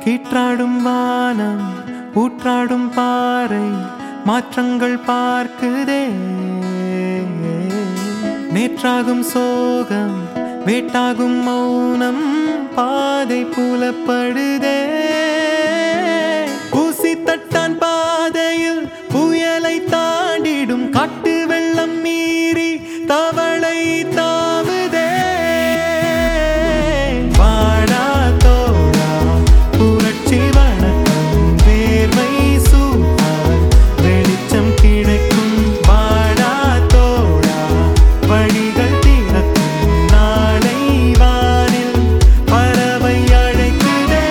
கீற்றாடும் வானம் ஊற்றாடும் பாறை மாற்றங்கள் பார்க்குதே நேற்றாகும் சோகம் வேட்டாகும் மௌனம் பாதை புலப்படுதே ஊசி தட்டான் பாதையில் புயலை தாண்டிடும் காட்டு வெள்ளம் மீறி தவளை தாவுதே வாடா தோழா புரட்சி வணக்கம் வேர்வை சூட்டால் வெளிச்சம் கிடைக்கும் வாடா தோழா வழிகள் திறக்கும் நாளை வானில் பறவை அழைக்குதே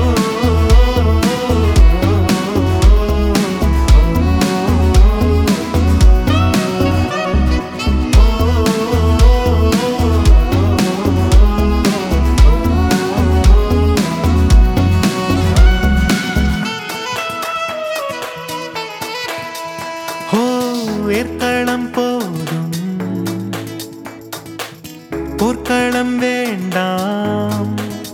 ஓ ஏற்களம் போதும் போர்க்களம் வேண்டாம்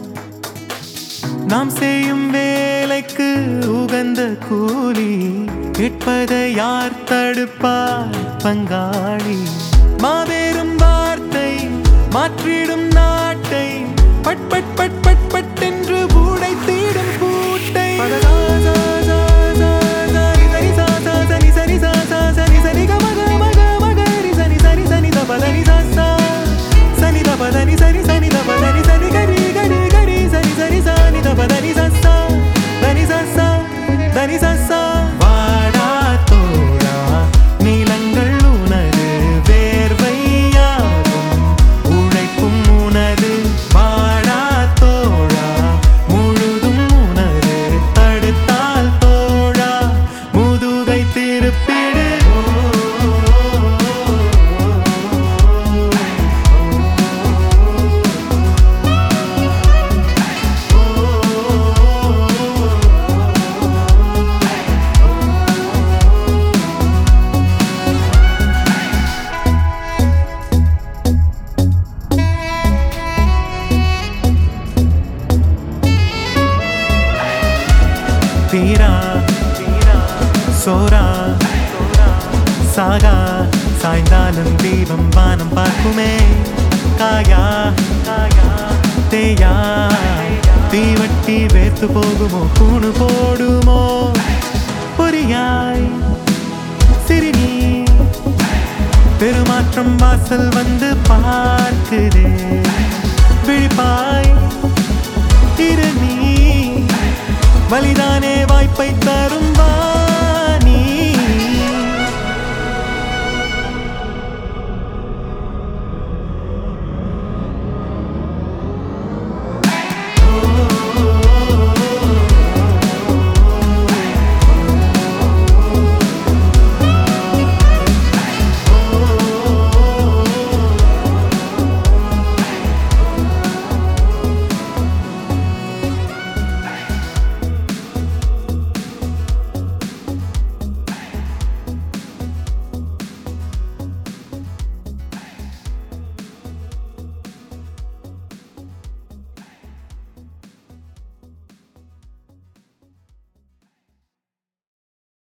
நாம் செய்யும் வேலைக்கு உகந்த கூலி கேட்பதை யார் தடுப்பார் பங்காளி மாபெரும் வார்த்தை மாற்றிடும் நாட்டை பட் பட் பட் பட் பட் என்று பூடை தீடும் பூட்டை சனி தபதனி சரி சனி தபதனி சரி கரி கரி கரி சரி சரி சனி தபதனி சஸ்ஸா தனி சஸ்ஸா தனி சஸ்ஸா வாடா தோழா நீலங்கள் உனது வேர்வையாகும் உழைப்பும் உனது வாடா தோழா முழுதும் உனது தடுத்தால் தோழா முதுகை திருப்பிடு தீரா சோரா சாகா சாய்ந்தாலும் தீபம் வானம் பார்க்குமே காயா தேயா தீவட்டி வேர்த்து போகுமோ கூணு போடுமோ பொறியாய் சிறுநீ பெருமாற்றம் வாசல் வந்து பார்க்குதே